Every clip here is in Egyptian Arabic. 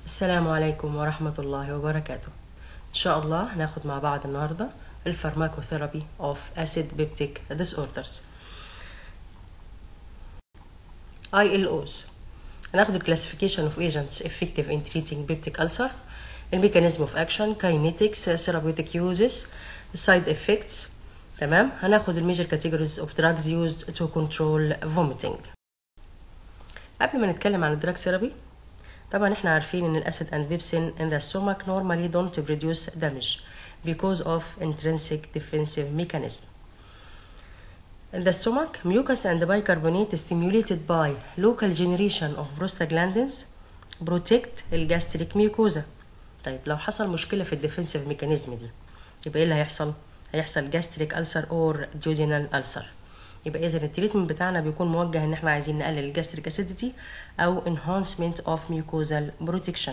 السلام عليكم ورحمة الله وبركاته إن شاء الله هناخد مع بعض النهاردة الفارماكوثيرابي of acid peptic disorders ILOs هناخد ال classification of agents effective in treating peptic ulcer ال mechanism of action kinetics therapeutic uses side effects تمام هناخد ال major categories of drugs used to control vomiting قبل ما نتكلم عن الدراج ثيرابي طبعا احنا عارفين ان الاسيد and بيبسين in the stomach normally don't produce damage because of intrinsic defensive mechanism. In the stomach, mucus and bicarbonate stimulated by local generation of prostaglandins protect الجاستريك mucosa. طيب لو حصل مشكلة في الديفنسيف ميكانيزم دي يبقى ايه اللي هيحصل؟ هيحصل gastric ulcer or duodenal ulcer. يبقى اذا التريتمنت بتاعنا بيكون موجه ان احنا عايزين نقلل الجاستريك اسيديتي او enhancement of mucosal protection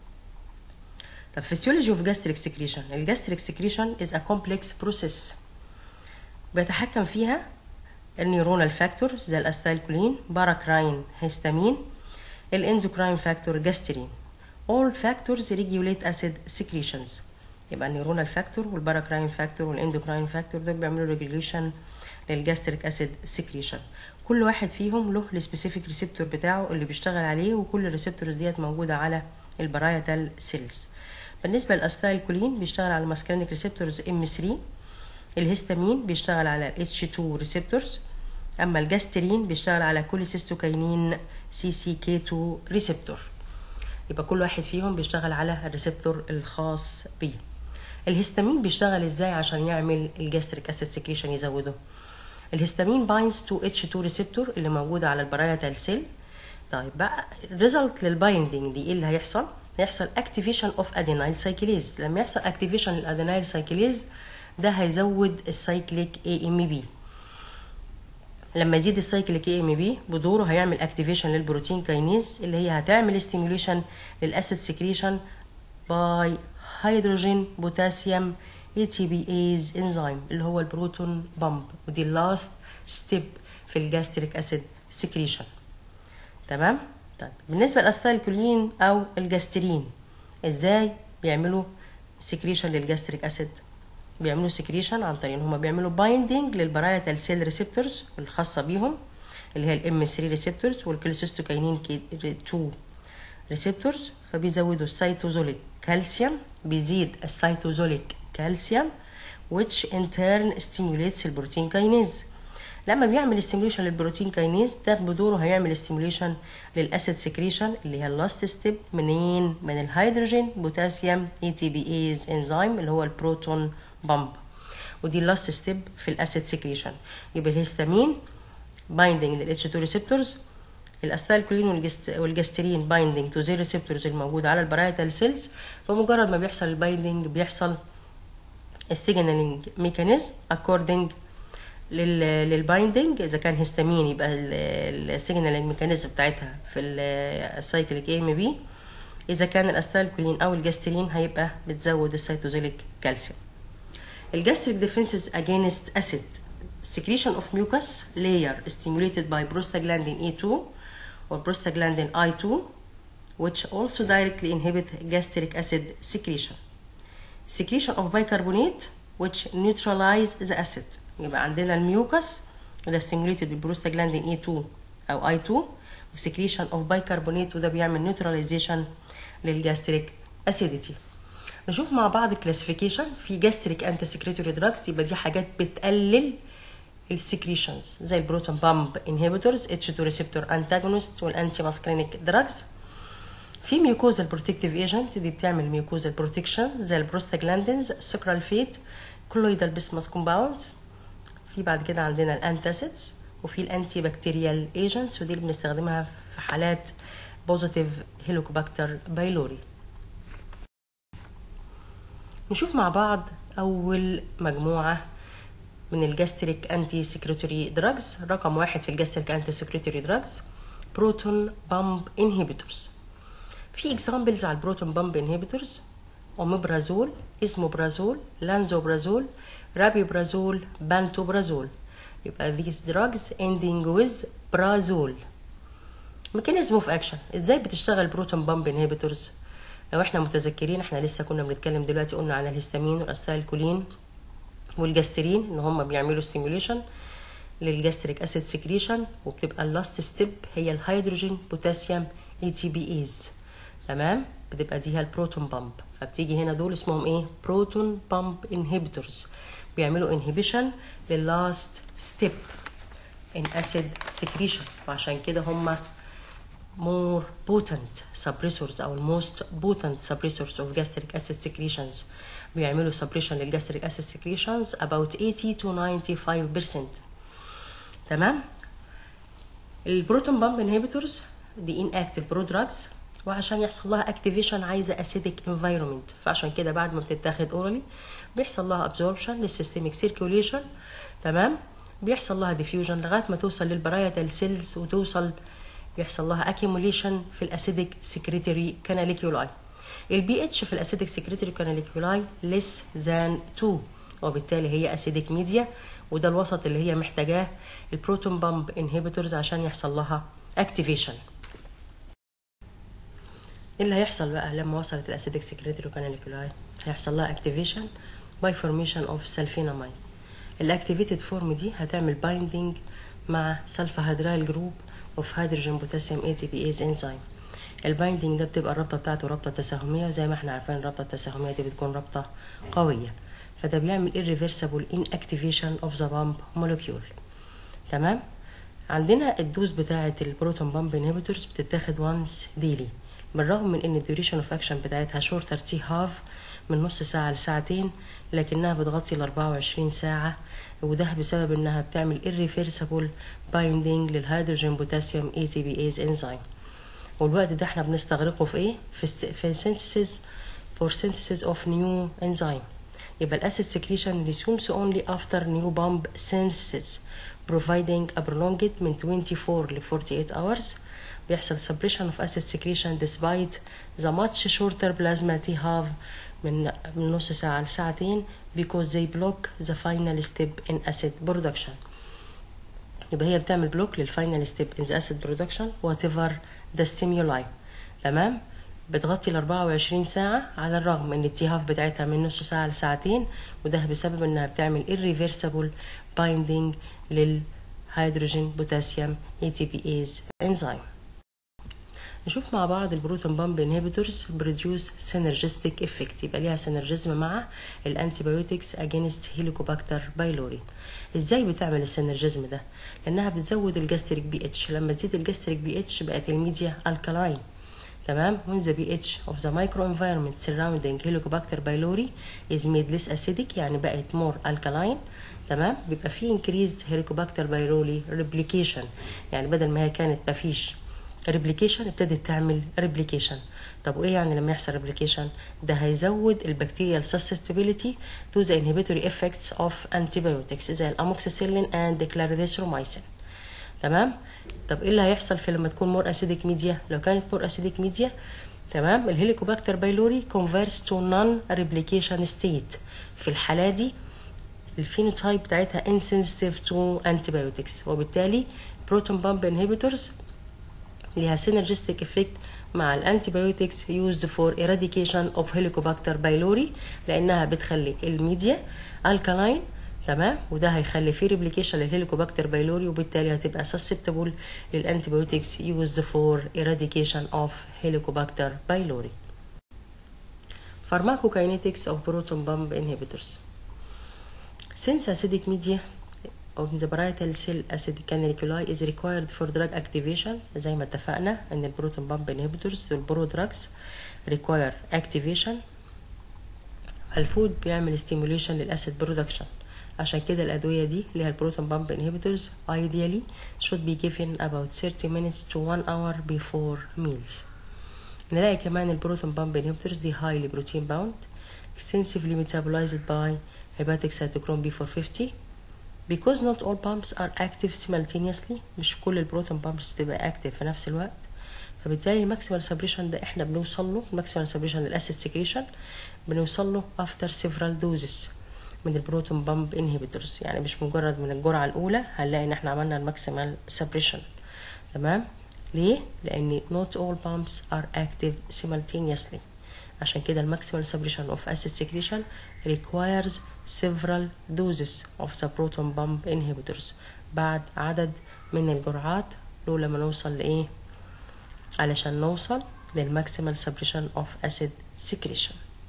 طب physiology of gastric secretion الجاستريك secretion is a complex process بيتحكم فيها النيورونال فاكتور زي الاستايلكولين باراكراين هيستامين الاندوكراين فاكتور جاسترين all factors regulate acid secretions يبقى النيورونال فاكتور والباراكراين فاكتور والاندوكراين فاكتور دول بيعملوا ريجوليشن للجاستريك اسيد سكريشن كل واحد فيهم له السبيسيفيك ريسبتور بتاعه اللي بيشتغل عليه وكل الريسبتورز ديت موجوده على البرايتال سيلز بالنسبه للاستايل كولين بيشتغل على الماسكرينيك ريسبتورز ام 3 الهستامين بيشتغل على الاتش 2 ريسبتورز اما الجاسترين بيشتغل على كوليسيستوكاينين سي سي كي 2 ريسبتور يبقى كل واحد فيهم بيشتغل على الريسبتور الخاص بيه الهستامين بيشتغل ازاي عشان يعمل الجاستريك اسيد سكريشن يزوده الهستامين باينز تو اتش 2 ريسبتور اللي موجوده على البرايتال سيل طيب بقى ريزلت للبايندينج دي ايه اللي هيحصل هيحصل اكتيفيشن اوف ادينايل سايكليز لما يحصل اكتيفيشن للادينايل سايكليز ده هيزود السايكليك اي ام بي لما يزيد السايكليك اي ام بي بدوره هيعمل اكتيفيشن للبروتين كاينيز اللي هي هتعمل ستيميوليشن للاسيد سكريشن باي هيدروجين بوتاسيوم اي تي بي ايز انزيم اللي هو البروتون بامب ودي اللاست ستيب في الجاستريك اسيد سكريشن تمام طيب بالنسبه للاستايلكولين او الجاسترين ازاي بيعملوا سكريشن للجاستريك اسيد بيعملوا سكريشن عن طريق ان هم بيعملوا بايندينج للبرايتال سيل ريسبتورز الخاصه بيهم اللي هي الام 3 ريسبتورز والكليسيستوكاينين 2 ريسبتورز فبيزودوا السيتوزوليك كالسيوم بيزيد السيتوزوليك كالسيوم which in turn stimulates البروتين كاينيز لما بيعمل ستيميوليشن للبروتين كاينيز ده بدوره هيعمل ستيميوليشن للاسيد سكريشن اللي هي اللاست ستيب منين من الهيدروجين بوتاسيوم اي تي بي ايز انزيم اللي هو البروتون بامب ودي اللاست ستيب في الاسيد سكريشن يبقى الهستامين بايندينج للاتش 2 ريسبتورز الاستايلكولين والجسترين بايندينج تو زي ريسبتورز الموجوده على البرايتال سيلز فمجرد ما بيحصل البايندينج بيحصل السيجنالينج ميكانيزم اكوردنج للبايندينج اذا كان هيستامين يبقى السيجنالينج ميكانيزم بتاعتها في السايكليك اي ام بي اذا كان الاستايلكولين او الجسترين هيبقى بتزود السيتوزيليك كالسيوم الجاستريك ديفنسز اجينست اسيد secretion of mucus layer stimulated by prostaglandin E2 or prostaglandin I2 which also directly inhibit gastric acid secretion. Secretion of bicarbonate which neutralize the acid. يبقى عندنا الميوكس وده stimulated بالبروستاجلاندين E2 أو I2 وسكريشن of bicarbonate وده بيعمل neutralization للجاستريك acidity. نشوف مع بعض الكلاسيفيكيشن في جاستريك انتي سكريتوري دراجز يبقى دي حاجات بتقلل السكريشنز زي البروتون بامب انهبيتورز اتش 2 ريسبتور انتاجونست والانتي ماسكرينيك دراجز في ميوكوزال بروتكتيف ايجنت دي بتعمل ميوكوزال بروتكشن زي البروستاجلاندينز سكرالفيت كلويدال بيسماس كومباوندز في بعد كده عندنا الانتاسيدز وفي الانتي بكتيريال ايجنتس ودي اللي بنستخدمها في حالات بوزيتيف هيلوكوباكتر بايلوري نشوف مع بعض اول مجموعه من الجاستريك انتي سكريتوري دراجز رقم واحد في الجاستريك انتي سكريتوري دراجز بروتون بامب انهبيتورز في اكزامبلز على البروتون بامب انهبيتورز اوميبرازول اسموبرازول لانزوبرازول رابيبرازول بانتوبرازول يبقى these drugs ending with برازول ميكانيزم اوف اكشن ازاي بتشتغل بروتون بامب انهبيتورز لو احنا متذكرين احنا لسه كنا بنتكلم دلوقتي قلنا عن الهستامين والاستايلكولين والجاسترين ان هم بيعملوا ستيموليشن للجاستريك اسيد سكريشن وبتبقى اللاست ستيب هي الهيدروجين بوتاسيوم اي تي بي ايز تمام بتبقى دي هي البروتون بامب فبتيجي هنا دول اسمهم ايه بروتون بامب انهبيتورز بيعملوا انهبيشن لللاست ستيب ان اسيد سكريشن وعشان كده هم more potent suppressors او most potent suppressors of gastric acid secretions بيعملوا suppression للgastric acid secretions about 80 to 95% تمام البروتون بامب انهبيتورز دي inactive prodrugs وعشان يحصل لها اكتيفيشن عايزه acidic environment فعشان كده بعد ما بتتاخد اورالي بيحصل لها absorption للسيستميك سيركيوليشن تمام بيحصل لها ديفيوجن لغايه ما توصل للبرايتال سيلز وتوصل بيحصل لها accumulation في الاسيديك سكريتري كاناليكيولاي البي اتش في الاسيديك سكريتري كاناليكيولاي less than 2 وبالتالي هي اسيديك ميديا وده الوسط اللي هي محتاجاه البروتون بامب انهبيتورز عشان يحصل لها اكتيفيشن ايه اللي هيحصل بقى لما وصلت الاسيديك سكريتري كاناليكولاي هيحصل لها اكتيفيشن باي فورميشن اوف سلفينامين الاكتيفيتد فورم دي هتعمل بايندينج مع سلفا هيدرايل جروب اوف هيدروجين بوتاسيوم اي تي بي ايز انزيم البايندينج ده بتبقى الرابطه بتاعته رابطه تساهميه وزي ما احنا عارفين الرابطه التساهميه دي بتكون رابطه قويه فده بيعمل irreversible inactivation of the pump molecule تمام عندنا الدوز بتاعه البروتون بامب انهبيتورز بتتاخد وانس ديلي بالرغم من ان الديوريشن اوف اكشن بتاعتها شورتر تي هاف من نص ساعة لساعتين لكنها بتغطي ال 24 ساعة وده بسبب انها بتعمل irreversible binding للهيدروجين بوتاسيوم اي تي بي ايز انزيم والوقت ده احنا بنستغرقه في ايه في الس- في synthesis for synthesis of new enzyme يبقى الاسيد secretion resumes only after new pump synthesis providing a prolonged من 24 ل 48 hours بيحصل suppression of acid secretion despite the much shorter plasma T half من من نص ساعة لساعتين because they block the final step in acid production يبقى هي بتعمل بلوك للفاينل ستيب in the acid production whatever the stimuli تمام بتغطي ال 24 ساعة على الرغم ان التهاف بتاعتها من نص ساعة لساعتين وده بسبب انها بتعمل irreversible binding للهيدروجين بوتاسيوم ATPase enzyme نشوف مع بعض البروتون بامب انهبيتورز بروديوس سينرجستيك افكت يبقى ليها سينرجيزم مع الانتيبيوتكس اجينست هيليكوباكتر بايلوري ازاي بتعمل السينرجيزم ده لانها بتزود الجاستريك بي اتش لما تزيد الجاستريك بي اتش بقت الميديا الكالاين تمام when the pH of the microenvironment surrounding Helicobacter pylori is made less acidic يعني بقت more alkaline تمام بيبقى فيه increased Helicobacter pylori replication يعني بدل ما هي كانت مفيش ريبليكيشن ابتدت تعمل ريبليكيشن طب وايه يعني لما يحصل ريبليكيشن ده هيزود البكتيريال susceptibility to the inhibitory effects of antibiotics زي الاموكسيسيلين and clarithromycin تمام طب ايه اللي هيحصل في لما تكون مور اسيديك ميديا لو كانت مور اسيديك ميديا تمام الهيليكوباكتر بايلوري converts to non replication state في الحاله دي الفينوتايب بتاعتها insensitive to antibiotics وبالتالي بروتون بامب inhibitors ليها synergistic effect مع الانتيبيوتكس used for eradication of Helicobacter pylori لانها بتخلي الميديا alkaline تمام وده هيخلي فيه ريبليكيشن للهيليكوباكتر بايلوري وبالتالي هتبقى susceptible للانتيبيوتكس used for eradication of Helicobacter pylori pharmacokinetics of proton pump inhibitors since acidic media of the parietal cell acid canaliculi is required for drug activation زي ما اتفقنا ان البروتون بامب inhibitors دول برو drugs require activation الفود بيعمل stimulation للاسيد برودكشن عشان كده الأدوية دي اللي هي البروتون بامب inhibitors ideally should be given about 30 minutes to 1 hour before meals نلاقي كمان البروتون بامب inhibitors دي highly protein bound extensively metabolized by hepatic cytochrome B450 because not all pumps are active simultaneously مش كل البروتون بامبس بتبقى active في نفس الوقت فبالتالي الماكسيمال سبريشن ده احنا بنوصل له الماكسيمال سبريشن للاسيد سكريشن بنوصل له افتر several doses من البروتون بامب انهبيتورز يعني مش مجرد من الجرعه الاولى هنلاقي ان احنا عملنا الماكسيمال سبريشن تمام ليه لان not all pumps are active simultaneously عشان كده الماكسيمال سبريشن اوف اسيد سكريشن requires several doses of the proton pump inhibitors بعد عدد من الجرعات لولا ما نوصل لايه علشان نوصل للماكسيمال سبريشن اوف اسيد سكريشن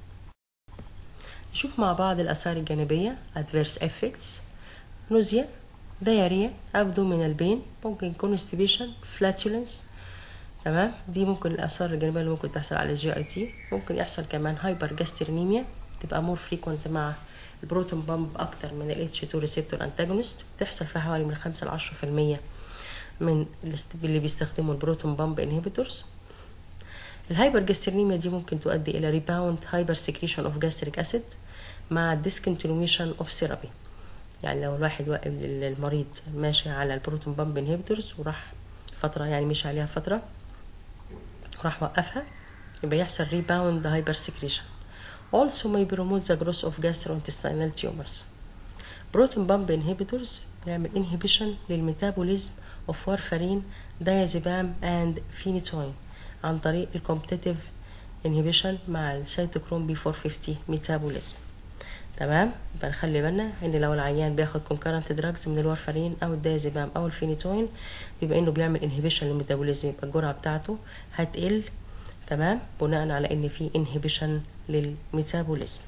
نشوف مع بعض الآثار الجانبية adverse effects نوزيا diarrhea abdominal pain ممكن constipation flatulence تمام دي ممكن الآثار الجانبية اللي ممكن تحصل على الجي اي تي ممكن يحصل كمان هايبر جاسترينيميا تبقى مور فريكوينت مع البروتون بامب أكتر من ال H2 ريسبتور انتاجونست بتحصل في حوالي من 5 ل 10% من اللي بيستخدموا البروتون بامب انهبيتورز الهايبر جاسترينيميا دي ممكن تؤدي الى ريباوند هايبر سكريشن اوف جاستريك اسيد مع ديسكونتينيوشن اوف ثيرابي يعني لو الواحد واقف المريض ماشي على البروتون بامب انهبيتورز وراح فترة يعني مشي عليها فترة راح وقفها يبقى يحصل ريباوند هايبر سكريشن also may promote the growth of gastrointestinal tumors بروتون بامب inhibitors بيعمل inhibition للميتابوليزم of warfarin diazepam and phenytoin عن طريق الكومبتيتيف انهبيشن مع السيتوكروم بي 450 ميتابوليزم تمام يبقى نخلي بالنا ان لو العيان بياخد كونكرنت دراجز من الورفرين او الدايزيبام او الفينيتوين بيبقى انه بيعمل انهبيشن للميتابوليزم يبقى الجرعه بتاعته هتقل تمام بناء على ان في انهبيشن للميتابوليزم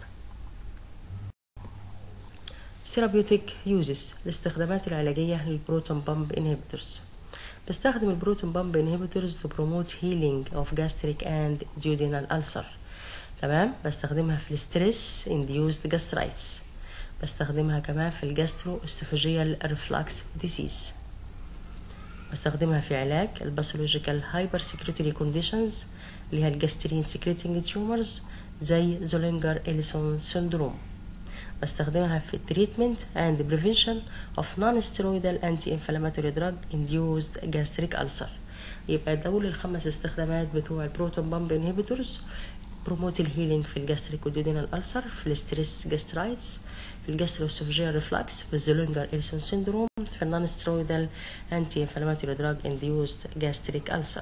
ثيرابيوتيك يوزز الاستخدامات العلاجيه للبروتون بامب انهبيتورز بستخدم البروتون بامب انهبيتورز to promote healing of gastric and duodenal ulcer تمام بستخدمها في الستريس induced gastritis بستخدمها كمان في الجاسترو اسوفاجيال ريفلكس ديسيز بستخدمها في علاج الباثولوجيكال هايبر سكريتوري كونديشنز اللي هي الجاسترين سكريتنج تيومرز زي زولينجر إليسون سندروم بستخدمها في treatment and prevention of non-steroidal anti-inflammatory drug induced gastric ulcer يبقى دول الخمس استخدامات بتوع البروتون بامب انهبيتورز بروموت الهيلينج في الجاستريك وديودينال ألسر في الستريس جاسترايتس في الجاستروسوفجيال ريفلكس في الزولينجر إلسون سيندروم في النون سترويدال انتي انفلاماتوري دراج انديوزد جاستريك ألسر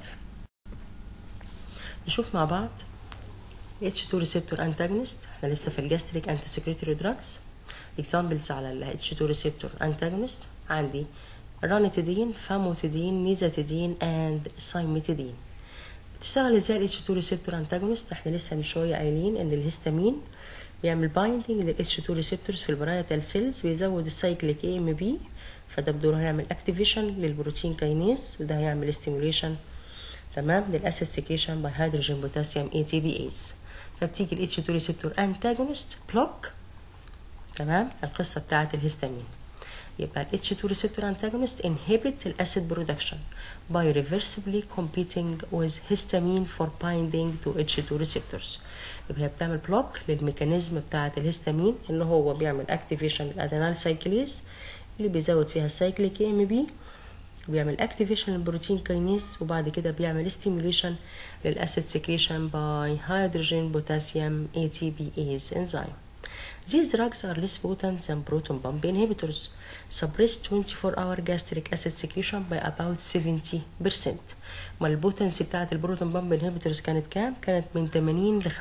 نشوف مع بعض H2 receptor antagonist احنا لسه في الجاستريك انتي سكريتوري دراجز examples على ال H2 receptor antagonist عندي رانيتيدين فاموتيدين نيزاتيدين and سايميتيدين بتشتغل ازاي ال H2 receptor antagonist احنا لسه من شويه قايلين ان الهستامين بيعمل بايندينج لل H2 receptors في البرايتال سيلز بيزود السايكليك اي ام بي فده بدوره هيعمل اكتيفيشن للبروتين كاينيز وده هيعمل ستيموليشن تمام للاسيد سكريشن باي هيدروجين بوتاسيوم اي تي بي ايز فبتيجي ال H2 ريسبتور انتاجونست بلوك تمام القصه بتاعه الهستامين يبقى ال H2 receptor antagonist inhibit الأسيد production by reversibly competing with histamine for binding to H2 receptors يبقى هي بتعمل بلوك للميكانيزم بتاعة الهستامين ان هو بيعمل activation للأدينال سايكليز اللي بيزود فيها السايكليك ام بي بيعمل activation للبروتين كاينيز وبعد كده بيعمل stimulation للأسيد secretion by hydrogen potassium ATPase enzyme These drugs are less potent than proton pump inhibitors, suppress 24-hour gastric acid secretion by about 70%. ما البوتنسي بتاعت البروتون بامب inhibitors كانت كام؟ كانت من 80 ل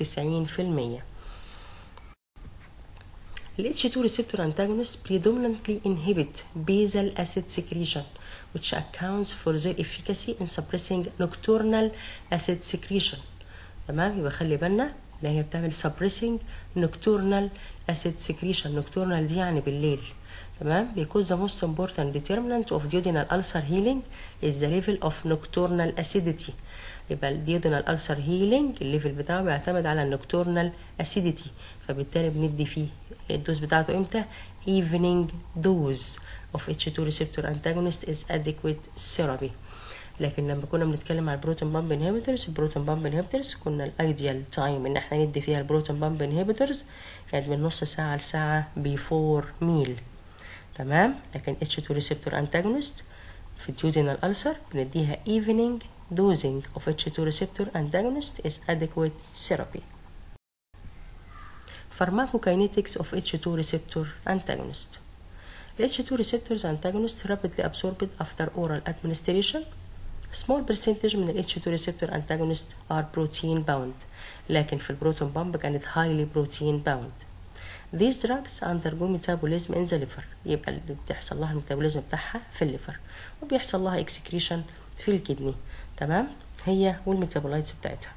95%. ال H2 receptor antagonists predominantly inhibit basal acid secretion, which accounts for their efficacy in suppressing nocturnal acid secretion. تمام يبقى خلي بالنا اللي هي بتعمل suppressing nocturnal acid secretion nocturnal دي يعني بالليل تمام because the most important determinant of duodenal ulcer healing is the level of nocturnal acidity يبقى الديودينال ulcer healing الليفل بتاعه بيعتمد على النocturnal acidity فبالتالي بندي فيه الدوز بتاعته امتى evening dose of H2 receptor antagonist is adequate therapy لكن لما كنا بنتكلم على البروتون بامب انهبيتورز البروتون بامب انهبيتورز كنا الايديال تايم ان احنا ندي فيها البروتون بامب انهبيتورز كانت من نص ساعه لساعه بيفور ميل تمام لكن H2 ريسبتور انتاجونست في الديودينال ألسر بنديها evening dosing of H2 receptor antagonist is adequate therapy pharmacokinetics of H2 receptor antagonist The H2 receptors antagonist rapidly absorbed after oral administration small percentage من ال H2 receptor antagonist are protein bound لكن في البروتون بامب كانت highly protein bound These drugs undergo metabolism in the liver يبقى اللي بتحصل لها الميتابوليزم بتاعها في الليفر وبيحصل لها excretion في الكدني تمام هي والميتابولايتس بتاعتها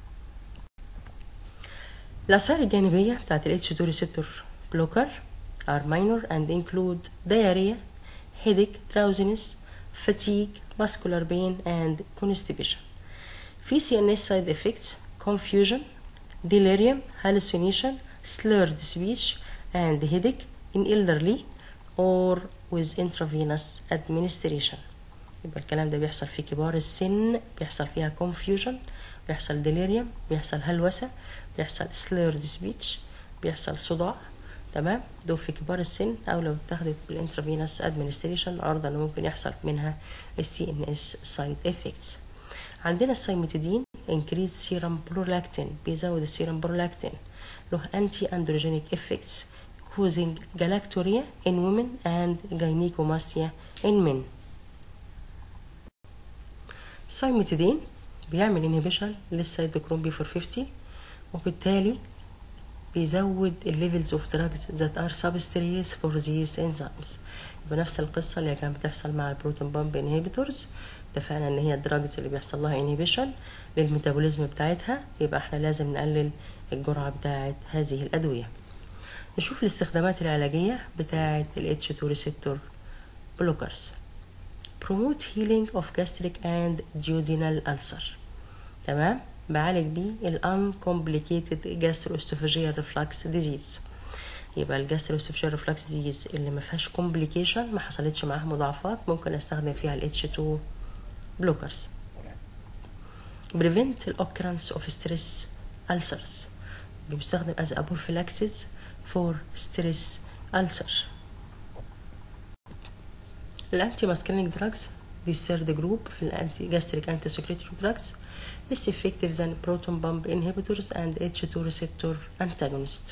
الآثار الجانبية بتاعت ال H2 receptor blocker are minor and include diarrhea, headache, drowsiness, fatigue, muscular pain and constipation. في CNS side effects confusion, delirium, hallucination, slurred speech and headache in elderly or with intravenous administration. يبقى الكلام ده بيحصل في كبار السن بيحصل فيها confusion بيحصل delirium بيحصل هلوسة بيحصل slurred speech بيحصل صداع تمام دول في كبار السن او لو اتاخدت بالانترافينوس ادمنستريشن عرضة انه ممكن يحصل منها السي ان اس سايد افكتس عندنا السايمتيدين increase serum prolactin بيزود السيرم prolactin له anti androgenic effects causing galactorrhea in women and gynecomastia in men السايمتيدين بيعمل inhibition للسيتوكروم بي 450 وبالتالي بيزود الليفلز اوف دراجز ذات ار سبستريس فور these انزيمز يبقى نفس القصه اللي كانت بتحصل مع البروتون بامب انهبيتورز اتفقنا ان هي الدراجز اللي بيحصل لها انهبيشن للميتابوليزم بتاعتها يبقى احنا لازم نقلل الجرعه بتاعه هذه الادويه نشوف الاستخدامات العلاجيه بتاعه ال H2 receptor blockers promote healing of gastric and duodenal ulcer تمام بعالج بيه ال uncomplicated gastroesophageal reflux disease يبقى الجاستروسوفجيال ريفلكس ديز اللي ما فيهاش كومبليكيشن ما حصلتش معاها مضاعفات ممكن استخدم فيها ال H2 blockers prevent the occurrence of stress ulcers بيستخدم as a prophylaxis for stress ulcer الانتي ماسكرينيك دراجز دي الثيرد جروب في الانتي جاستريك انتي سكريتوري دراجز less effective than proton pump inhibitors and H2 receptor antagonist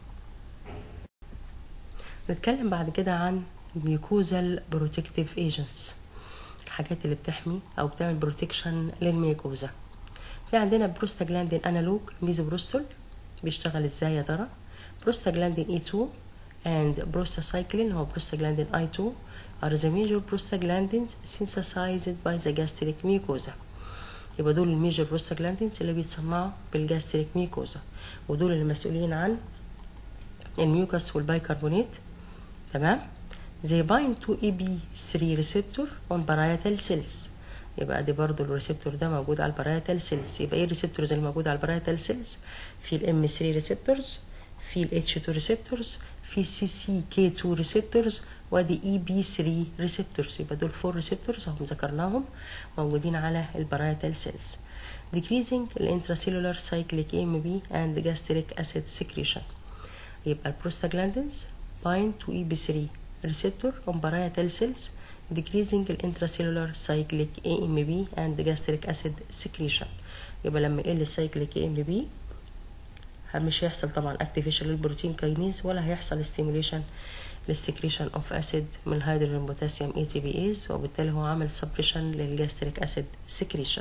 نتكلم بعد كده عن mucosal protective agents الحاجات اللي بتحمي او بتعمل بروتكشن للميكوزا في عندنا بروستاجلاندين انالوج ميزوبروستول بيشتغل ازاي يا ترى بروستاجلاندين اي 2 and بروستاسايكلين هو بروستاجلاندين اي 2 are the major prostaglandins synthesized by the gastric mucosa يبقى دول الميجر بروستاجلاندينز اللي بيتصنعوا بالجاستريك ميكوزا ودول اللي مسؤولين عن الميوكس والبايكربونات تمام زي باين تو اي بي 3 ريسبتور اون بارايتال سيلز يبقى دي برضو الريسبتور ده موجود على البارايتال سيلز يبقى ايه الريسبتورز اللي موجوده على البارايتال سيلز في الام 3 ريسبتورز في الاتش 2 ريسبتورز في سي سي كي 2 ريسبتورز وادي اي بي 3 ريسبتورز يبقى دول فور ريسبتورز اهم ذكرناهم موجودين على البارايتال سيلز decreasing الانتراسيلولار cyclic AMP and gastric acid secretion يبقى البروستاجلاندينز bind to EB3 receptor on parietal cells decreasing الانتراسيلولار cyclic AMP and gastric acid secretion يبقى لما يقل السايكليك AMP مش هيحصل طبعا activation للبروتين كاينيز ولا هيحصل stimulation للسكريشن اوف اسيد من الهيدروجين بوتاسيوم اي تي بي ايز وبالتالي هو عامل سبريشن للجاستريك اسيد سكريشن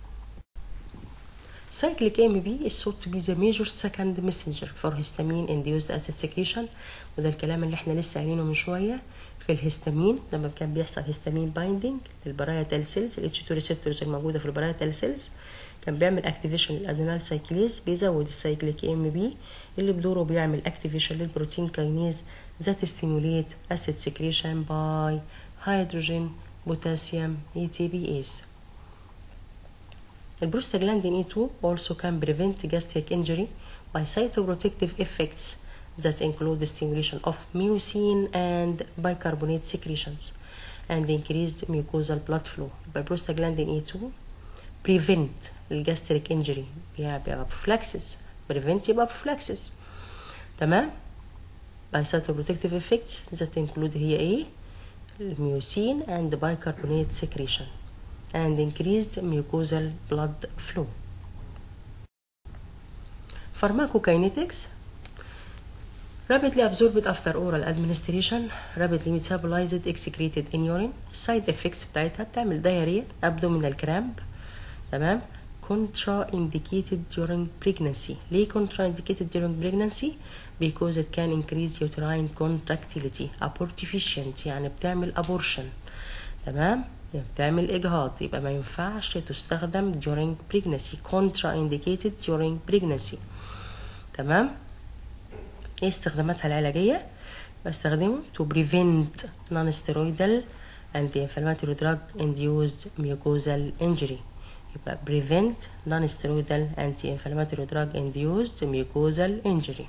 Cyclic AMP is thought to be the major second messenger for histamine induced acid secretion وده الكلام اللي احنا لسه قايلينه من شويه في الهستامين لما كان بيحصل هستامين بايندينج للبرايتال سيلز ال H2 ريسبتورز الموجوده في البرايتال سيلز كان بيعمل اكتيفيشن للادينال سايكليز بيزود السايكليك ام بي اللي بدوره بيعمل اكتيفيشن للبروتين كاينيز ذات ستيموليت اسيد سكريشن باي هيدروجين بوتاسيوم اي تي بي ايز البروستاجلاندين E2 also can prevent gastric injury by cytoprotective effects that include the stimulation of mucin and bicarbonate secretions and increased mucosal blood flow. But prostaglandin E2 prevent الجاستريك injury بيبقى prophylaxis prevent يبقى prophylaxis تمام by cytoprotective effects that include هي ايه الميوسين and bicarbonate secretion and increased mucosal blood flow. Pharmacokinetics rapidly absorbed after oral administration rapidly metabolized excreted in urine side effects بتاعتها بتعمل diarrhea abdominal cramp تمام contraindicated during pregnancy ليه contraindicated during pregnancy because it can increase uterine contractility abortifacient يعني بتعمل abortion تمام يعني بتعمل إجهاض يبقى ما ينفعش تستخدم during pregnancy contraindicated during pregnancy تمام ايه استخداماتها العلاجية بستخدمه to prevent non-steroidal anti-inflammatory drug induced mucosal injury يبقى prevent non-steroidal anti-inflammatory drug induced mucosal injury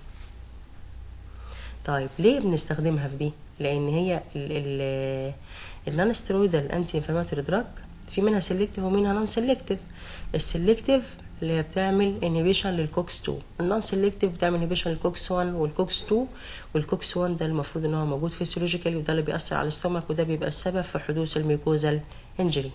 طيب ليه بنستخدمها في دي لان هي النون ستيرويدال انتي انفلاماتوري دراج في منها سيلكتيف ومنها نون سيلكتيف السيلكتيف اللي هي بتعمل انهبيشن للكوكس 2 النون سيلكتيف بتعمل انهبيشن للكوكس 1 والكوكس 2 والكوكس 1 ده المفروض ان هو موجود فيسيولوجيكالي وده اللي بيأثر على الاستومك وده بيبقى السبب في حدوث الميوكوزال انجري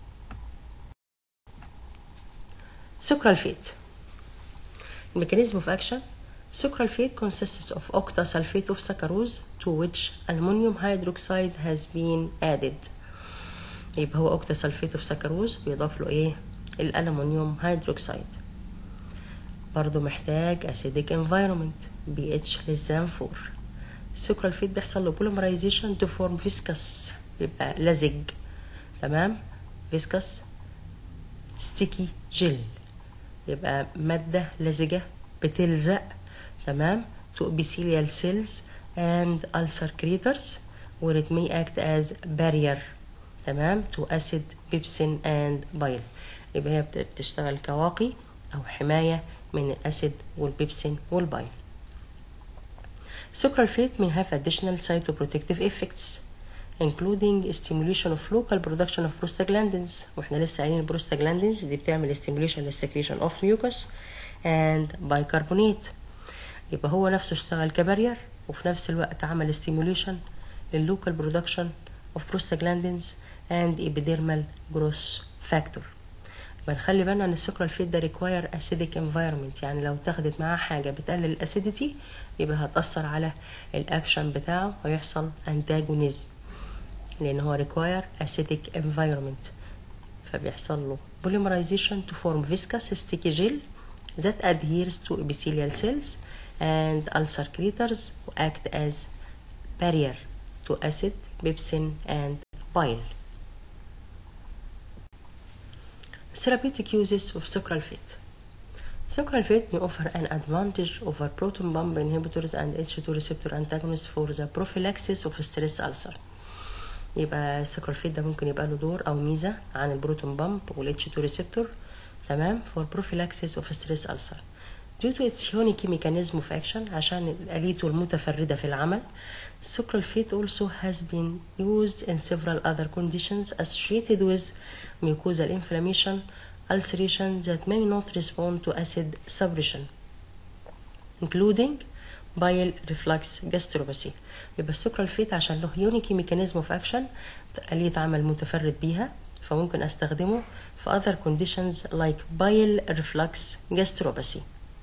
سكرالفيت الميكانيزم اوف اكشن Sucralfate consists of octasulfate of saccharose to which aluminum hydroxide has been added يبقى هو octasulfate of saccharose بيضاف له ايه الألمنيوم هيدروكسيد برضو محتاج acidic environment pH less than 4 السكرالفيت بيحصل له polymerization to form viscous يبقى لزج تمام viscous sticky gel يبقى مادة لزجة بتلزق تمام to epithelial cells and ulcer craters where it may act as barrier تمام to acid pepsin and bile يبقى هي بتشتغل كواقي أو حماية من الأسيد والبيبسين والبايل Sucralfate may have additional cytoprotective effects including stimulation of local production of prostaglandins واحنا لسه قايلين البروستاجلاندينز دي بتعمل stimulation للسكريشن of mucus and bicarbonate يبقى هو نفسه اشتغل كبارير وفي نفس الوقت عمل stimulation للlocal production of prostaglandins and epidermal growth factor بنخلي بالنا ان السكرالفيت ده ريكواير اسيديك انفايرمنت يعني لو تاخدت معاه حاجه بتقلل الاسيديتي يبقى هتاثر على الاكشن بتاعه ويحصل انتاجونيزم لان هو ريكواير اسيديك انفايرمنت فبيحصل له polymerization to form viscous sticky gel that adheres to epithelial cells and ulcer craters act as barrier to acid, pepsin and bile. Therapeutic uses of sucralfate. Sucralfate may offer an advantage over proton pump inhibitors and H2 receptor antagonists for the prophylaxis of stress ulcer. يبقى السكرالفيت ده ممكن يبقى له دور او ميزه عن البروتون بامب والاتش 2 ريسبتور تمام for prophylaxis of stress ulcer due to its unique mechanism of action عشان آليته المتفردة في العمل sucralfate also has been used in several other conditions associated with mucosal inflammation ulceration that may not respond to acid suppression including bile reflux gastropathy يبقى السكرالفيت عشان له يونيكي ميكانيزم اوف اكشن آلية عمل متفرد بيها فممكن استخدمه في other conditions like bile reflux gastropathy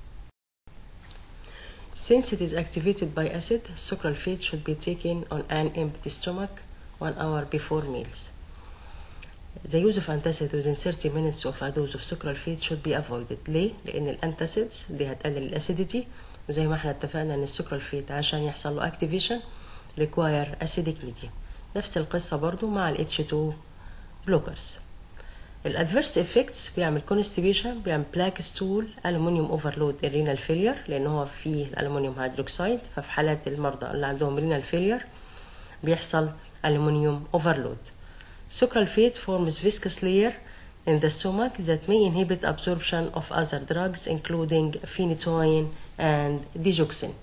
Since it is activated by acid, sucralfate should be taken on an empty stomach one hour before meals. The use of antacid within 30 minutes of a dose of sucralfate should be avoided. ليه؟ لأن الانتاسيدز دي هتقلل الاسيديتي وزي ما احنا اتفقنا ان السكرالفيت عشان يحصل له activation require acidic medium. نفس القصة برضو مع ال H2 blockers. الادفيرس افكتس بيعمل كونستيبيشن بيعمل بلاك ستول الومنيوم اوفرلود الرينال فيلير لان هو فيه الالومنيوم هيدروكسيد ففي حالات المرضى اللي عندهم رينال فيلير بيحصل الومنيوم اوفرلود sucralfate forms viscous layer in the stomach that may inhibit absorption of other drugs including phenytoin and digoxin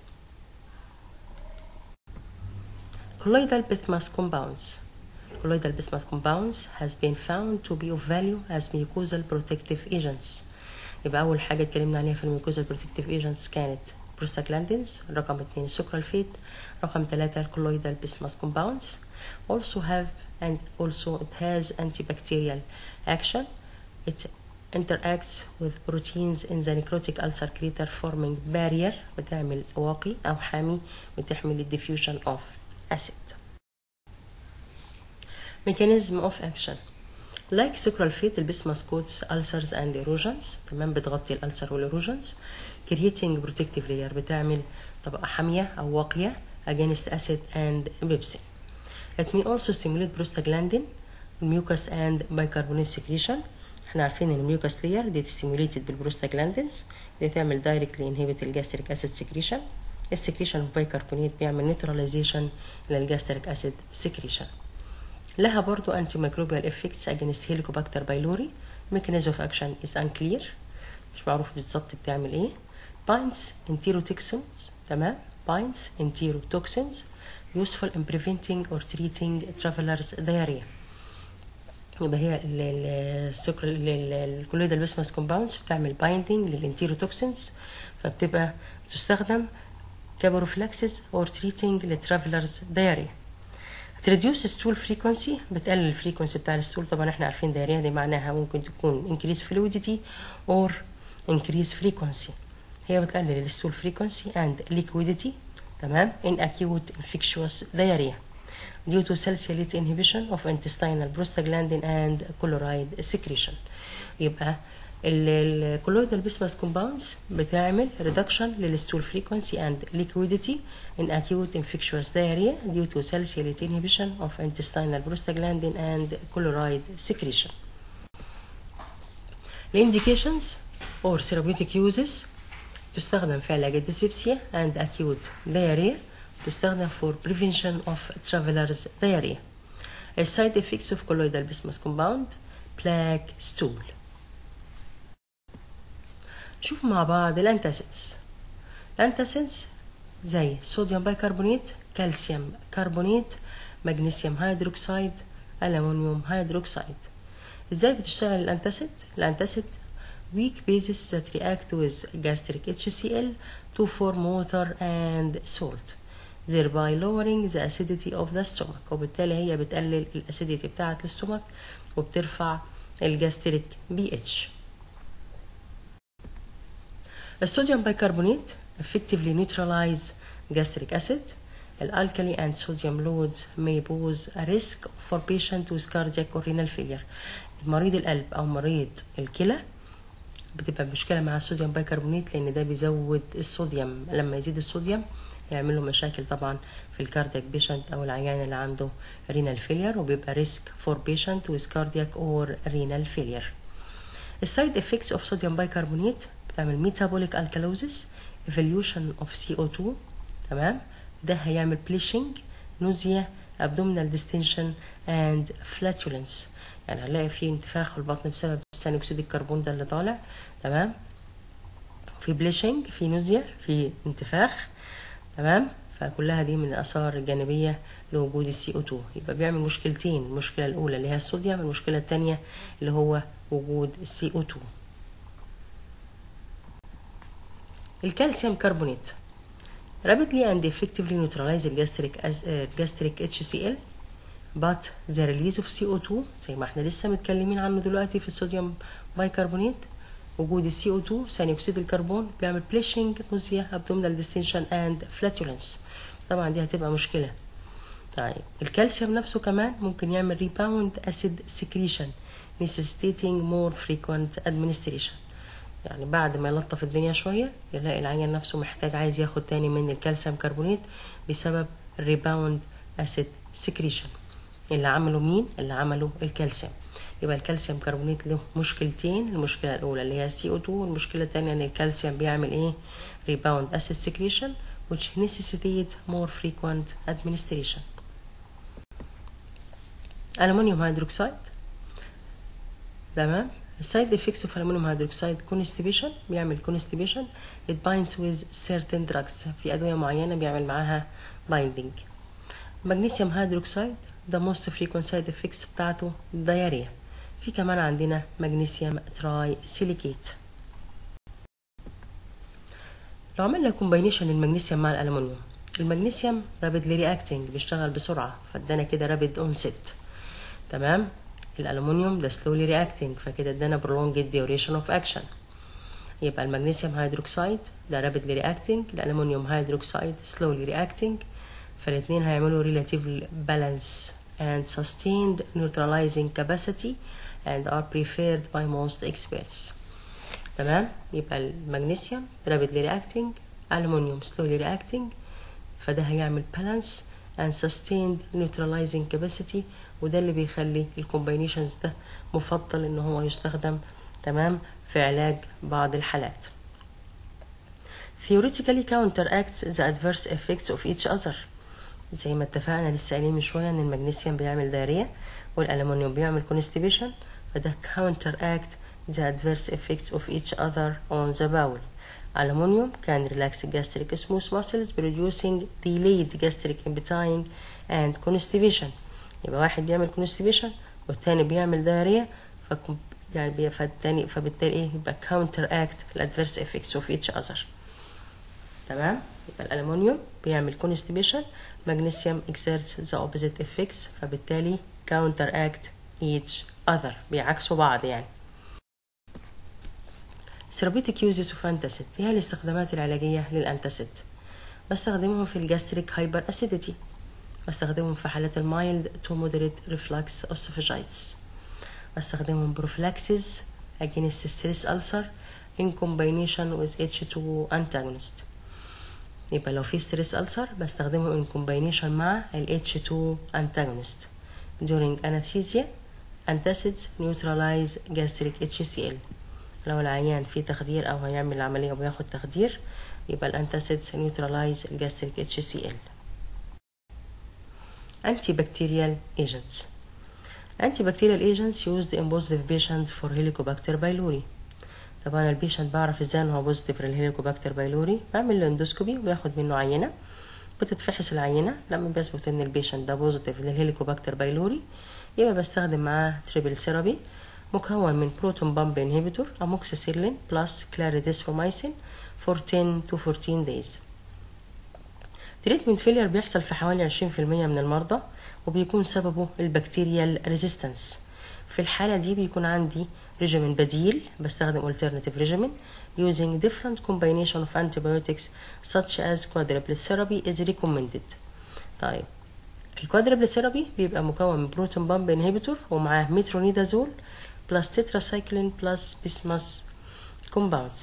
colloidal bismuth compounds colloidal bismuth compounds has been found to be of value as mucosal protective agents يبقى أول حاجة اتكلمنا عليها في الميوكوزال protective agents كانت prostaglandins رقم اتنين السكرالفيت رقم ثلاثة الكولويدال bismuth compounds also have and also it has antibacterial action it interacts with proteins in the necrotic ulcer crater forming barrier بتعمل واقي أو حامي بتحمل diffusion of acid mechanism of action لايك سكرال فيت البسمس كوتس ulcers and erosions تمام بتغطي الالسر والايروجنز creating protective layer بتعمل طبقة حامية أو واقية against acid and pepsin it may also stimulate prostaglandin mucus and bicarbonate secretion احنا عارفين ان الميوكس layer دي stimulated بالبروستاجلاندينز دي تعمل directly inhibit الجاستريك acid secretion السكريشن اوف بايكربونات بيعمل نيوتراليزيشن للجاستريك acid secretion لها برضو anti microbial effects against helicobacter pylori mechanism of action is unclear مش معروف بالظبط بتعمل ايه binds enterotoxins تمام binds enterotoxins useful in preventing or treating travelers diarrhea يبقى هي الكولويدال بسمس كومباوندز بتعمل بايندينج للانتيروتوكسينز فبتبقى بتستخدم كبروفلاكسس اور تريتنج لترافلرز diarrhea تريديوس ستول فريكونسي بتقلل الفريكونسي بتاع الستول طبعا احنا عارفين diarrhea دي معناها ممكن تكون increase fluidity or increase frequency هي بتقلل الستول frequency and liquidity تمام in acute infectious diarrhea due to salicylate inhibition of intestinal prostaglandin and chloride secretion يبقى الكولويدال بسمس كومباوندز بتعمل reduction للستول frequency and liquidity in acute infectious diarrhea due to salicylate inhibition of intestinal prostaglandin and chloride secretion. الانdications or therapeutic uses تستخدم في علاج الديسبيبسيا and acute diarrhea تستخدم for prevention of travelers diarrhea. السايد effects of colloidal bismuth compound plaque stool. شوف مع بعض الانتاسيدز الانتاسيدز زي صوديوم بايكربونات كالسيوم كربونات مغنيسيوم هيدروكسيد ألمنيوم هيدروكسيد ازاي بتشتغل الانتاسيد الانتاسيد weak bases that react with gastric HCl to form water and salt thereby lowering the acidity of the stomach وبالتالي هي بتقلل الاسيديتي بتاعة الاستومك وبترفع الجاستريك بي اتش الصوديوم بايكربونات effectively neutralize gastric acid الالكالي and sodium loads may pose a risk for patient with cardiac or renal failure مريض القلب او مريض الكلى بتبقى مشكله مع الصوديوم بايكربونات لان ده بيزود الصوديوم لما يزيد الصوديوم يعمل له مشاكل طبعا في الكاردياك بيشنت او العيان اللي عنده رينال فيلير وبيبقى ريسك فور بيشنت with cardiac or renal failure السايد افكتس اوف صوديوم بايكربونات بتعمل ميتابوليك الكالوزيس evolution of CO2 تمام ده هيعمل بليشنج نوزيا abdominal distension and flatulence يعني هنلاقي في انتفاخ في البطن بسبب ثاني اكسيد الكربون ده اللي طالع تمام في بليشنج في نوزيا في انتفاخ تمام فكلها دي من الاثار الجانبيه لوجود السي او 2 يبقى بيعمل مشكلتين المشكله الاولى اللي هي الصوديوم المشكله الثانيه اللي هو وجود السي او 2 الكالسيوم كربونات rapidly and effectively neutralize الجاستريك gastric HCl but the release of CO2 زي ما احنا لسه متكلمين عنه دلوقتي في الصوديوم بايكربونات وجود ال CO2 ثاني اكسيد الكربون بيعمل بليشنج نوزيا abdominal distension and flatulence طبعا دي هتبقى مشكلة طيب الكالسيوم نفسه كمان ممكن يعمل rebound acid secretion necessitating more frequent administration يعني بعد ما يلطف الدنيا شوية يلاقي العيان نفسه محتاج عايز ياخد تاني من الكالسيوم كربونات بسبب الريباوند اسيد سكريشن اللي عمله مين اللي عمله الكالسيوم يبقى الكالسيوم كربونات له مشكلتين المشكلة الأولى اللي هي السي او 2 والمشكلة التانية إن الكالسيوم بيعمل إيه rebound acid secretion which necessitate more frequent administration ألمنيوم هيدروكسيد تمام السايد افكتس اوف الومنيوم هيدروكسيد كونستيبيشن بيعمل كونستيبيشن it binds with certain drugs في ادويه معينه بيعمل معاها بايندينج مغنيسيوم هيدروكسيد ده موست فريكوينت سايد افكتس بتاعته دايريا في كمان عندنا مغنيسيوم تراي سيليكيت لو عملنا كومباينيشن المغنيسيوم مع الالومنيوم المغنيسيوم رابيدلي رياكتنج بيشتغل بسرعه فادانا كده رابيد اونست تمام الالومنيوم ده slowly reacting فكده ادانا prolonged duration of action يبقى المغنيسيوم هيدروكسيد ده rapidly reacting الالومنيوم هيدروكسيد slowly reacting فالاتنين هيعملوا relative balance and sustained neutralizing capacity and are preferred by most experts تمام يبقى المغنيسيوم rapidly reacting aluminium slowly reacting فده هيعمل balance and sustained neutralizing capacity وده اللي بيخلي الكومباينيشنز ده مفضل ان هو يستخدم تمام في علاج بعض الحالات theoretically counteracts the adverse effects of each other زي ما اتفقنا لسه قايلين من شويه ان المغنيسيوم بيعمل دايريه والالومنيوم بيعمل constipation فده counteract the adverse effects of each other on the bowel Aluminium can relax gastric smooth muscles producing delayed gastric emptying and constipation يبقى واحد بيعمل constipation والتاني بيعمل diarrhea فكم يعني بي- فالتاني فبالتالي ايه يبقى counteract the adverse effects of each other تمام يبقى الألمنيوم بيعمل constipation magnesium exerts the opposite effects فبالتالي counteract each other بيعكسوا بعض يعني therapeutic uses of antacid هي الاستخدامات العلاجية للأنتاسيد بستخدمهم في الجاستريك هايبر أسيديتي بستخدمهم في حالات المايلد تو مودريت ريفلكس اوستوفاجايتس بستخدمهم بروفلاكسيس against stress ulcer in combination with H2 antagonist يبقى لو في ستريس ألسر بستخدمه in combination مع ال H2 antagonist during anesthesia antacids neutralize gastric HCl لو العيان فيه تخدير أو هيعمل العملية وبياخد تخدير يبقى الانتاسيدز neutralize الجاستريك HCl antibacterial agents antibacterial agents used in positive patients for helicobacter pylori طبعا البيشنت بعرف ازاي ان هو بوزيتيف للهيليكوباكتر بايلوري بعمل له اندوسكوبي وباخد منه عينه بتتفحص العينه لما بيثبت ان البيشنت ده بوزيتيف للهيليكوباكتر بايلوري يبقى بستخدم معاه تريبل ثيرابي مكون من بروتون بامب انهبيتور اموكسيسيلين بلس كلاريديسفومايسين for 10 to 14 days تريتمنت فيلير بيحصل في حوالي 20% من المرضى وبيكون سببه البكتيريال ريزيستنس في الحالة دي بيكون عندي ريجيمين بديل بستخدم alternative regimen using different combination of antibiotics such as quadruplet therapy is recommended طيب الكوادربل ثيرابي بيبقى مكون من بروتون بامب انهبيتور ومعاه مترونيدازول بلس تتراسايكلين بلس بيسماس كومباوندز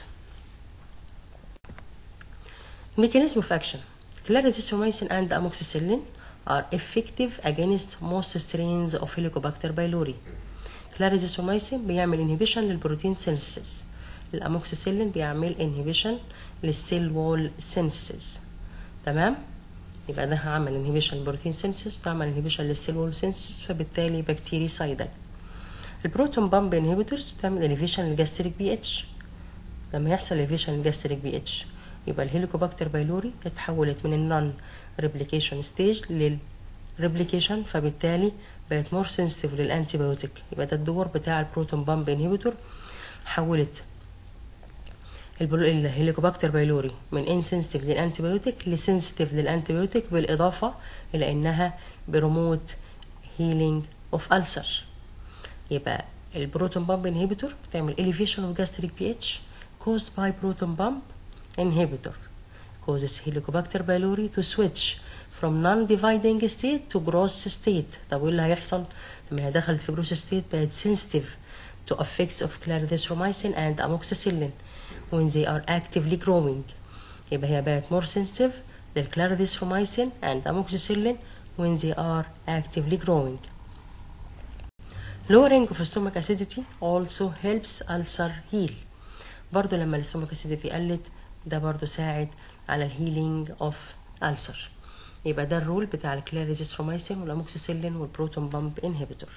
mechanism of action clarithromycin and amoxicillin are effective against most strains of helicobacter pylori clarithromycin بيعمل inhibition للبروتين synthesis الاموكسيسيلين بيعمل inhibition للسيل وول synthesis تمام يبقى ده عمل inhibition للبروتين synthesis وتعمل inhibition للسيل وول synthesis فبالتالي بكتيري سايدل البروتون بامب انهبيتورز بتعمل elevation للجاستريك بي اتش لما يحصل elevation للجاستريك بي اتش يبقى الهيليكوباكتر بايلوري اتحولت من النون ريبليكيشن ستيج للريبليكيشن فبالتالي بقت مور سنسيتيف للانتيبيوتيك يبقى ده الدور بتاع البروتون بامب انهبيتور حولت الهيليكوباكتر بايلوري من انسنسيتيف للانتيبيوتيك لسنسيتيف للانتيبيوتيك بالاضافه الى انها بروموت هيلينج اوف ألسر يبقى البروتون بامب انهبيتور بتعمل elevation of gastric pH caused by proton pump inhibitor causes Helicobacter pylori to switch from non-dividing state to gross state طب وايه اللي هيحصل لما هي دخلت في gross state بقت sensitive to effects of clarithromycin and amoxicillin when they are actively growing يبقى هي بقت more sensitive للclarithromycin and amoxicillin when they are actively growing lowering of stomach acidity also helps ulcer heal برضو لما الستومك acidity قلت ده برضو ساعد على الهيلينج اوف ulcer يبقى ده الرول بتاع الكلاريزيسترومايسين والاموكسيسيلين والبروتون بامب انهبيتور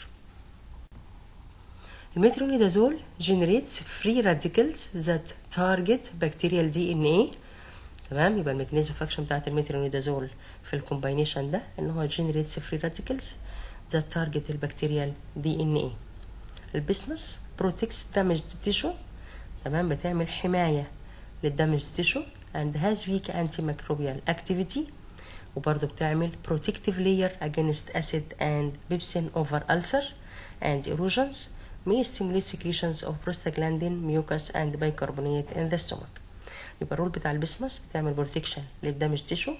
الميترونيدازول generates free radicals that target bacterial DNA تمام يبقى الميكانيزم اوف اكشن بتاعت الميترونيدازول في الكومباينيشن ده ان هو generates free radicals that target البكتيريال DNA البسمس protects damaged tissue تمام بتعمل حماية للدمج تيشو and has weak antimicrobial activity وبرضه بتعمل protective layer against acid and pepsin over ulcer and erosions may stimulate secretions of prostaglandin, mucus and bicarbonate in the stomach يبقى الرول بتاع البسمس بتعمل بروتكشن للدمج تيشو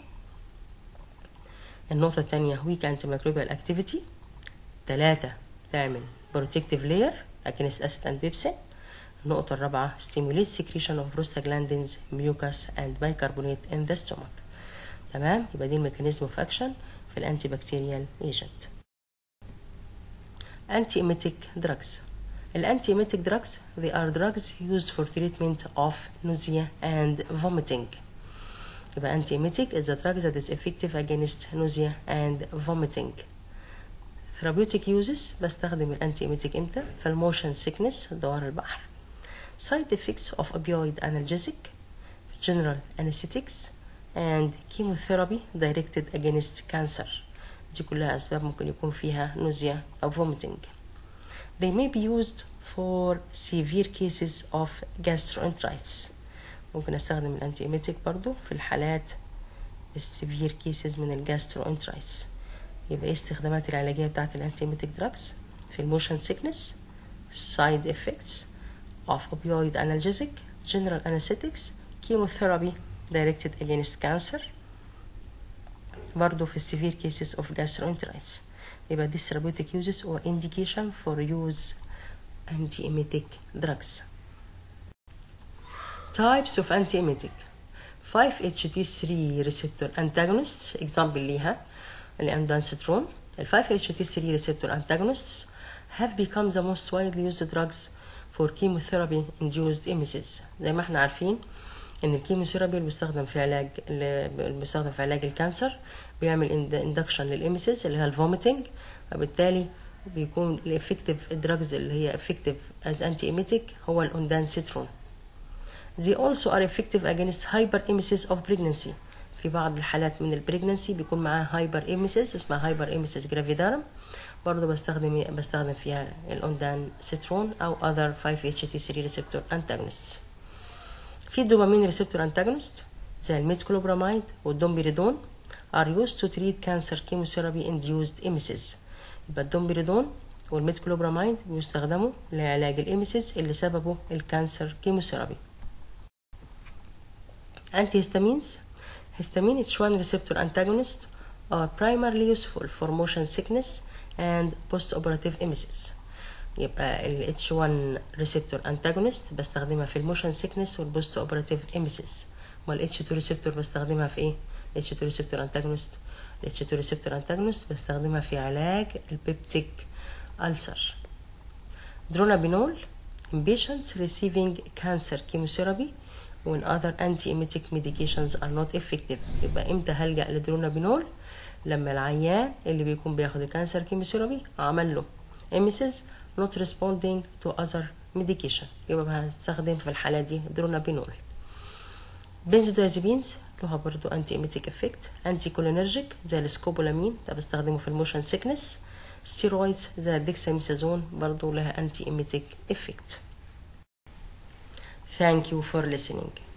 النقطة التانية weak antimicrobial activity تلاتة بتعمل protective layer against acid and pepsin النقطة الرابعة stimulate secretion of prostaglandins, mucus and bicarbonate in the stomach تمام يبقى دي الميكانيزم اوف اكشن في الانتي بكتيريال ايجنت anti emetic drugs الانتي emetic drugs they are drugs used for treatment of nausea and vomiting يبقى anti emetic is a drug that is effective against nausea and vomiting therapeutic uses بستخدم الانتي emetic امتى في الموشن sickness دوار البحر side effects of opioid analgesic general anesthetics and chemotherapy directed against cancer دي كلها أسباب ممكن يكون فيها nausea أو vomiting they may be used for severe cases of gastroenteritis ممكن استخدم الانتي ايميتيك برضو في الحالات السيفير كيسز من الجاستروانترايتس يبقى ايه استخدامات العلاجية بتاعت الانتي ايميتيك دراجز في الموشن سيكنس side effects of opioid analgesic general anesthetics chemotherapy directed against cancer برضو في severe cases of gastroenteritis يبقى this therapeutic uses or indication for use anti-emetic drugs types of anti-emetic 5-HT3 receptor antagonist example ليها الأندانسترون ال 5-HT3 receptor antagonists have become the most widely used drugs for chemotherapy induced emesis زي ما احنا عارفين ان الكيموثيرابي اللي بيستخدم في علاج اللي بيستخدم في علاج الكانسر بيعمل اندكشن للاميسيس اللي هي الفوميتنج وبالتالي بيكون الافكتيف دراجز اللي هي افكتيف از انتي ايميتيك هو الاوندانسيترون They also are effective against hyperemesis of pregnancy في بعض الحالات من البريجنسي بيكون معاها هايبر ايميسيس اسمها هايبر ايميسيس جرافيدارم برضه بستخدم بستخدم فيها الاوندان سيترون او other 5-HT3 receptor antagonists في الدوبامين ريسبتور انتاجونست زي الميتكلوبراميد والدومبيريدون are used to treat cancer chemotherapy induced emesis يبقى الدومبيريدون والميتكلوبراميد بيستخدموا لعلاج الإيميسيس اللي سببه الكانسر كيموثيرابي antihistamines histamine H1 receptor antagonists are primarily useful for motion sickness and post-operative emesis يبقى ال H1 receptor antagonist بستخدمها في الموشن سيكنس والبوست اوبراتيف emesis امال H2 receptor بستخدمها في ايه؟ ال H2 receptor antagonist ال H2 receptor antagonist بستخدمها في علاج البيبتيك ألسر دronabinol in patients receiving cancer chemotherapy when other anti-emetic medications are not effective يبقى امتى هلجأ لدرونابينول لما العيان اللي بيكون بياخد الكانسر كيموثيرابي عمل له emesis not responding to other medication يبقى هستخدم في الحالة دي درونابينول بنزودازيبينز لها برضو انتي ايميتيك افكت انتي كولينرجيك زي السكوبولامين ده بستخدمه في الموشن سيكنس ستيرويدز زي الديكساميثازون برضو لها انتي ايميتيك افكت Thank you for listening.